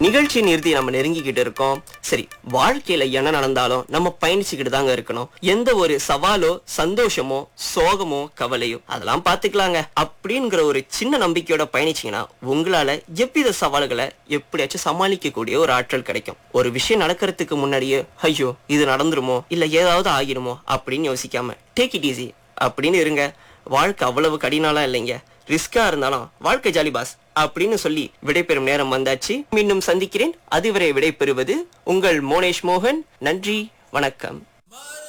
நிகழ்ச்சியின் இறுதி நம்ம நெருங்கிக்கிட்டு இருக்கோம் சரி வாழ்க்கையில என்ன நடந்தாலும் நம்ம பயணிச்சுக்கிட்டு தாங்க இருக்கணும் எந்த ஒரு சவாலோ சந்தோஷமோ சோகமோ கவலையோ அதெல்லாம் பாத்துக்கலாங்க அப்படிங்கிற ஒரு சின்ன நம்பிக்கையோட பயணிச்சீங்கன்னா உங்களால எவ்வித சவால்களை எப்படியாச்சும் சமாளிக்க கூடிய ஒரு ஆற்றல் கிடைக்கும் ஒரு விஷயம் நடக்கிறதுக்கு முன்னாடியே ஐயோ இது நடந்துருமோ இல்ல ஏதாவது ஆகிடுமோ அப்படின்னு யோசிக்காம டேக் இட் ஈஸி அப்படின்னு இருங்க வாழ்க்கை அவ்வளவு கடினாலாம் இல்லைங்க ரிஸ்கா இருந்தாலும் வாழ்க்கை ஜாலி பாஸ் அப்படின்னு சொல்லி விடைபெறும் நேரம் வந்தாச்சு மீண்டும் சந்திக்கிறேன் அதுவரை விடைபெறுவது உங்கள் மோனேஷ் மோகன் நன்றி வணக்கம்